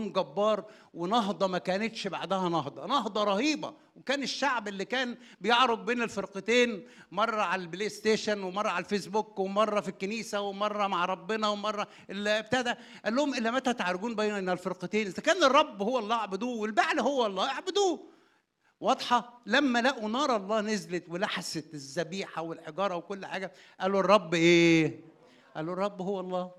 هجوم جبار ونهضه ما كانتش بعدها نهضه نهضه رهيبه وكان الشعب اللي كان بيعرج بين الفرقتين مره على البلاي ستيشن ومره على الفيسبوك ومره في الكنيسه ومره مع ربنا ومره اللي ابتدى قال لهم الى متى تعرجون بين الفرقتين اذا كان الرب هو الله اعبدوه والبعل هو الله اعبدوه واضحه لما لقوا نار الله نزلت ولحست الذبيحه والحجاره وكل حاجه قالوا الرب ايه قالوا الرب هو الله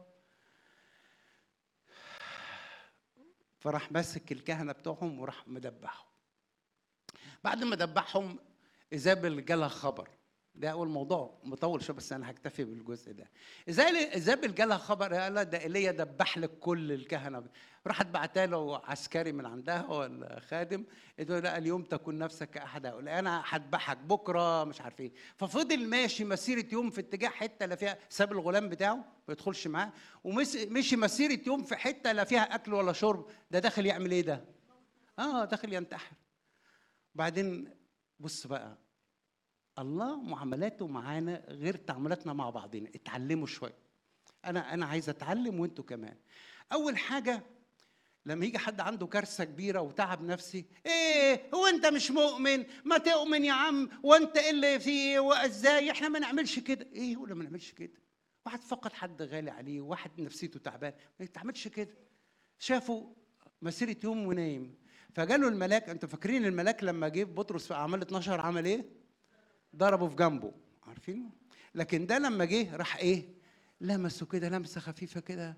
فراح ماسك الكهنه بتوعهم وراح مدبحهم بعد ما دبحهم ايزابل جالها خبر ده اول موضوع مطول شويه بس انا هكتفي بالجزء ده ايزابل جالها خبر قال ده ايليا دبح لك كل الكهنه راحت بعتها له عسكري من عندها ولا خادم قالت له لا اليوم تكون نفسك كاحد هؤلاء انا هذبحك بكره مش عارف ايه ففضل ماشي مسيره يوم في اتجاه حته لا فيها ساب الغلام بتاعه ما يدخلش معاه ومشي مسيره يوم في حته لا فيها اكل ولا شرب ده داخل يعمل ايه ده؟ اه داخل ينتحر بعدين بص بقى الله معاملاته معانا غير تعاملاتنا مع بعضنا اتعلموا شويه انا انا عايز اتعلم وانتوا كمان اول حاجه لما يجي حد عنده كارثه كبيره وتعب نفسي ايه هو انت مش مؤمن ما تؤمن يا عم وانت ايه اللي فيه وازاي احنا ما نعملش كده ايه ولا ما نعملش كده واحد فقد حد غالي عليه واحد نفسيته تعبان ما تعملش كده شافوا مسيره يوم ونايم فجاله الملاك انتوا فاكرين الملاك لما جه بطرس في اعمال 12 عمل ايه ضربه في جنبه عارفين لكن ده لما جه راح ايه لمسه كده لمسه خفيفه كده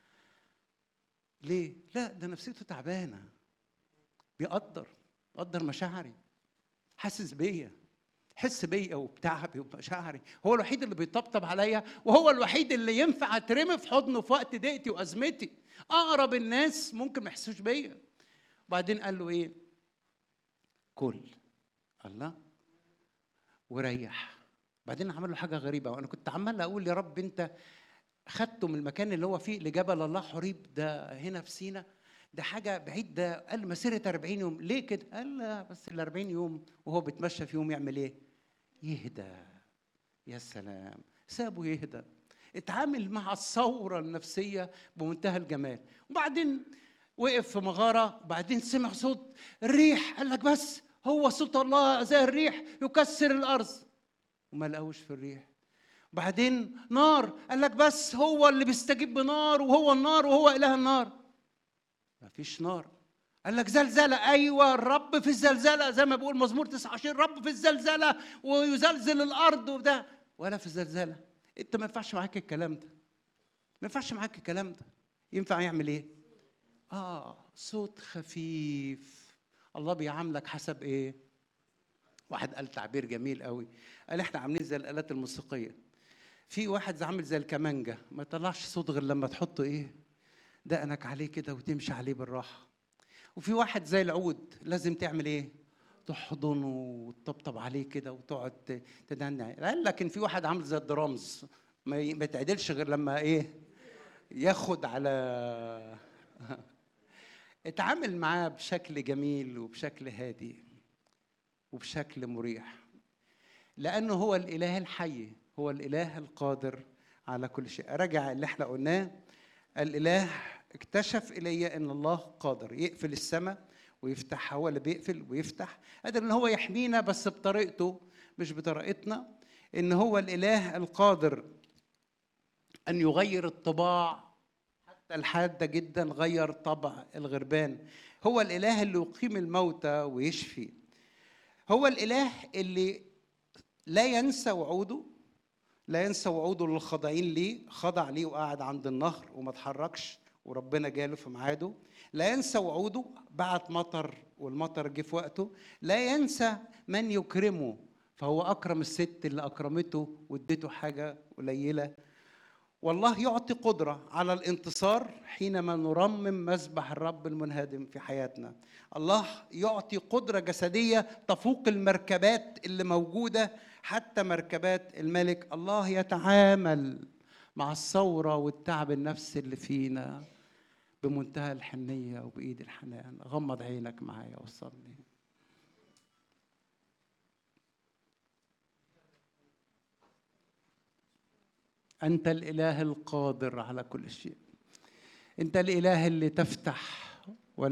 ليه لا ده نفسيته تعبانه بيقدر بيقدر مشاعري حاسس بيا حس بيا وبتعبي ومشاعري هو الوحيد اللي بيطبطب عليا وهو الوحيد اللي ينفع اترمي في حضنه في وقت ضيقتي وازمتي اقرب الناس ممكن ما يحسوش بيا وبعدين قال له ايه كل الله وريح بعدين عمل له حاجه غريبه وانا كنت عمال اقول يا رب انت خدته من المكان اللي هو فيه لجبل الله حريب ده هنا في سينا ده حاجه بعيد ده قال مسيره 40 يوم ليه كده قال لا بس ال 40 يوم وهو بيتمشى في يوم يعمل ايه يهدى يا سلام سابه يهدى اتعامل مع الثوره النفسيه بمنتهى الجمال وبعدين وقف في مغاره وبعدين سمع صوت الريح قال لك بس هو صوت الله زي الريح يكسر الارض وما لقوش في الريح بعدين نار قال لك بس هو اللي بيستجيب بنار وهو النار وهو اله النار ما فيش نار قال لك زلزلة أيوة الرب في الزلزلة زي ما بيقول مزمور 29 رب في الزلزلة ويزلزل الأرض وده ولا في الزلزلة أنت ما ينفعش معاك الكلام ده ما ينفعش معاك الكلام ده ينفع يعمل إيه؟ آه صوت خفيف الله بيعاملك حسب إيه؟ واحد قال تعبير جميل قوي قال احنا عاملين زي الآلات الموسيقية في واحد عامل زي الكمانجة ما يطلعش صوت غير لما تحطه ايه دقنك عليه كده وتمشي عليه بالراحة وفي واحد زي العود لازم تعمل ايه تحضنه وتطبطب عليه كده وتقعد تدنع قال لكن في واحد عامل زي الدرامز ما يتعدلش غير لما ايه ياخد على اتعامل معاه بشكل جميل وبشكل هادي وبشكل مريح لانه هو الاله الحي هو الاله القادر على كل شيء رجع اللي احنا قلناه الاله اكتشف الي ان الله قادر يقفل السماء ويفتح هو اللي بيقفل ويفتح قادر ان هو يحمينا بس بطريقته مش بطريقتنا ان هو الاله القادر ان يغير الطباع حتى الحاده جدا غير طبع الغربان هو الاله اللي يقيم الموتى ويشفي هو الاله اللي لا ينسى وعوده لا ينسى وعوده للخاضعين ليه خضع ليه وقعد عند النهر وما اتحركش وربنا جاله في ميعاده لا ينسى وعوده بعت مطر والمطر جه في وقته لا ينسى من يكرمه فهو اكرم الست اللي اكرمته واديته حاجه قليله والله يعطي قدرة على الانتصار حينما نرمم مذبح الرب المنهدم في حياتنا الله يعطي قدرة جسدية تفوق المركبات اللي موجودة حتى مركبات الملك الله يتعامل مع الثورة والتعب النفسي اللي فينا بمنتهى الحنية وبإيد الحنان غمض عينك معايا وصلني أنت الإله القادر على كل شيء أنت الإله اللي تفتح